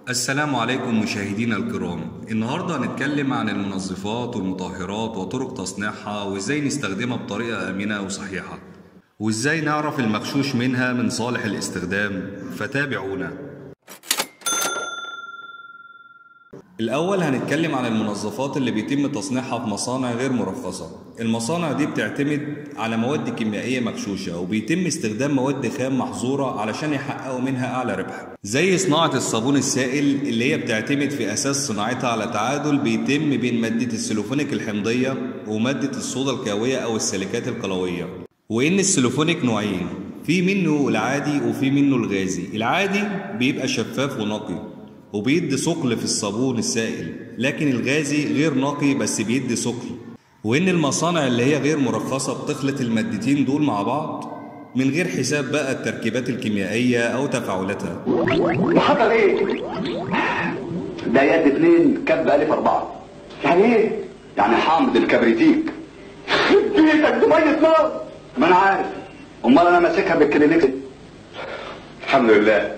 السلام عليكم مشاهدينا الكرام النهاردة هنتكلم عن المنظفات والمطهرات وطرق تصنيعها وازاي نستخدمها بطريقة آمنة وصحيحة وازاي نعرف المغشوش منها من صالح الاستخدام فتابعونا الأول هنتكلم عن المنظفات اللي بيتم تصنيعها في مصانع غير مرخصة المصانع دي بتعتمد على مواد كيميائية مغشوشة وبيتم استخدام مواد خام محظورة علشان يحققوا منها أعلى ربح زي صناعة الصابون السائل اللي هي بتعتمد في أساس صناعتها على تعادل بيتم بين مادة السلوفونيك الحمضية ومادة الصودا الكاوية أو السيليكات القلوية وإن السلوفونيك نوعين في منه العادي وفي منه الغازي العادي بيبقى شفاف ونقي وبيدي ثقل في الصابون السائل لكن الغازي غير نقي بس بيدي ثقل وإن المصانع اللي هي غير مرخصة بتخلط المادتين دول مع بعض من غير حساب بقى التركيبات الكيميائية أو تفاعلاتها حصل ايه؟ ده يد اتنين كب الف اربعة يعني ايه؟ يعني حامض الكبريتيك بيتك دي مية نار ما انا عارف امال انا ماسكها بالكلينيك الحمد لله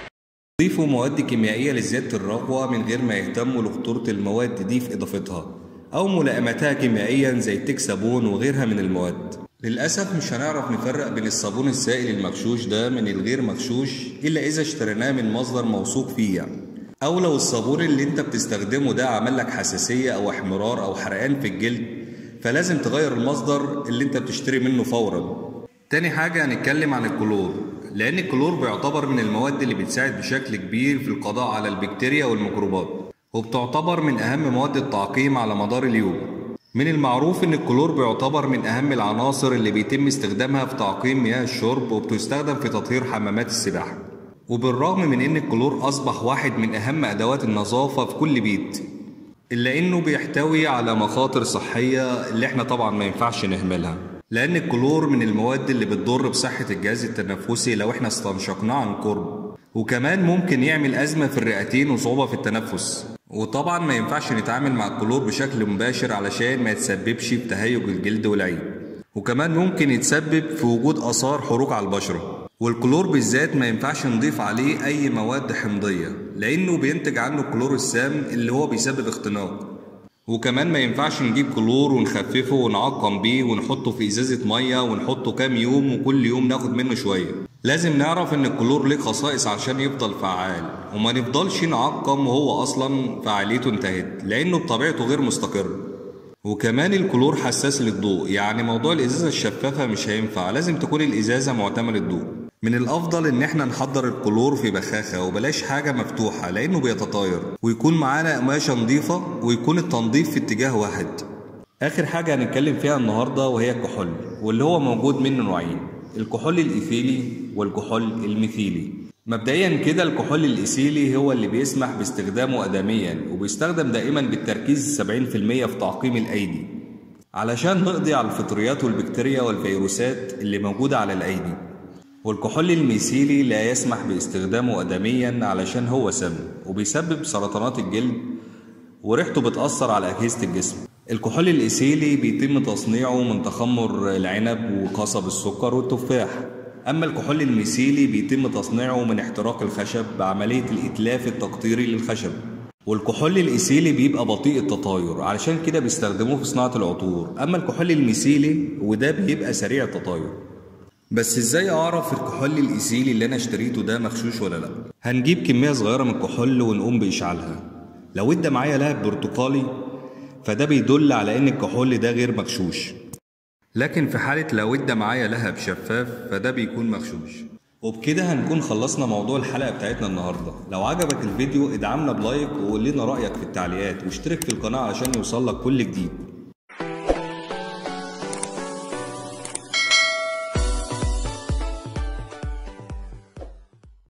ضيفوا مواد كيميائية لزيادة الرغوة من غير ما يهتموا لخطورة المواد دي في إضافتها أو ملائمتها كيميائيا زي تيك صابون وغيرها من المواد للأسف مش هنعرف نفرق بين الصابون السائل المغشوش ده من الغير مغشوش إلا إذا اشتريناه من مصدر موثوق فيه يعني. أو لو الصابون اللي أنت بتستخدمه ده عمل لك حساسية أو احمرار أو حرقان في الجلد فلازم تغير المصدر اللي أنت بتشتري منه فورا تاني حاجة هنتكلم عن الكلور لأن الكلور بيعتبر من المواد اللي بتساعد بشكل كبير في القضاء على البكتيريا والميكروبات وبتعتبر من أهم مواد التعقيم على مدار اليوم من المعروف إن الكلور بيعتبر من أهم العناصر اللي بيتم استخدامها في تعقيم مياه الشرب وبتستخدم في تطهير حمامات السباحة وبالرغم من إن الكلور أصبح واحد من أهم أدوات النظافة في كل بيت إلا إنه بيحتوي على مخاطر صحية اللي إحنا طبعا ما ينفعش نهملها لأن الكلور من المواد اللي بتضر بصحة الجهاز التنفسي لو احنا استنشقناه عن قرب وكمان ممكن يعمل أزمة في الرئتين وصعوبة في التنفس وطبعا ما ينفعش نتعامل مع الكلور بشكل مباشر علشان ما يتسببش في تهيج الجلد والعين وكمان ممكن يتسبب في وجود آثار حروق على البشرة والكلور بالذات ما ينفعش نضيف عليه أي مواد حمضية لأنه بينتج عنه الكلور السام اللي هو بيسبب اختناق وكمان ما ينفعش نجيب كلور ونخففه ونعقم بيه ونحطه في ازازه ميه ونحطه كام يوم وكل يوم ناخد منه شويه لازم نعرف ان الكلور ليه خصائص عشان يفضل فعال وما نفضلش نعقم وهو اصلا فعاليته انتهت لانه بطبيعته غير مستقر وكمان الكلور حساس للضوء يعني موضوع الازازه الشفافه مش هينفع لازم تكون الازازه معتمه للضوء من الافضل ان احنا نحضر الكلور في بخاخه وبلاش حاجه مفتوحه لانه بيتطاير ويكون معانا قماشه نظيفه ويكون التنظيف في اتجاه واحد اخر حاجه هنتكلم فيها النهارده وهي الكحول واللي هو موجود منه نوعين الكحول الايثيلي والكحول الميثيلي مبدئيا كده الكحول الايثيلي هو اللي بيسمح باستخدامه ادميا وبيستخدم دائما بالتركيز 70% في تعقيم الايدي علشان نقضي على الفطريات والبكتيريا والفيروسات اللي موجوده على الايدي والكحول الميثيلي لا يسمح باستخدامه آدميا علشان هو سم وبيسبب سرطانات الجلد وريحته بتأثر على أجهزة الجسم الكحول الإيثيلي بيتم تصنيعه من تخمر العنب وقصب السكر والتفاح أما الكحول الميثيلي بيتم تصنيعه من احتراق الخشب بعملية الإتلاف التقطيري للخشب والكحول الإيثيلي بيبقى بطيء التطاير علشان كده بيستخدموه في صناعة العطور أما الكحول الميثيلي وده بيبقى سريع التطاير بس ازاي اعرف الكحول الايثيلي اللي انا اشتريته ده مغشوش ولا لا هنجيب كميه صغيره من الكحول ونقوم باشعالها لو ادى معايا لهب برتقالي فده بيدل على ان الكحول ده غير مغشوش لكن في حاله لو ادى معايا لهب شفاف فده بيكون مغشوش وبكده هنكون خلصنا موضوع الحلقه بتاعتنا النهارده لو عجبك الفيديو ادعمنا بلايك وقول لنا رايك في التعليقات واشترك في القناه علشان يوصلك كل جديد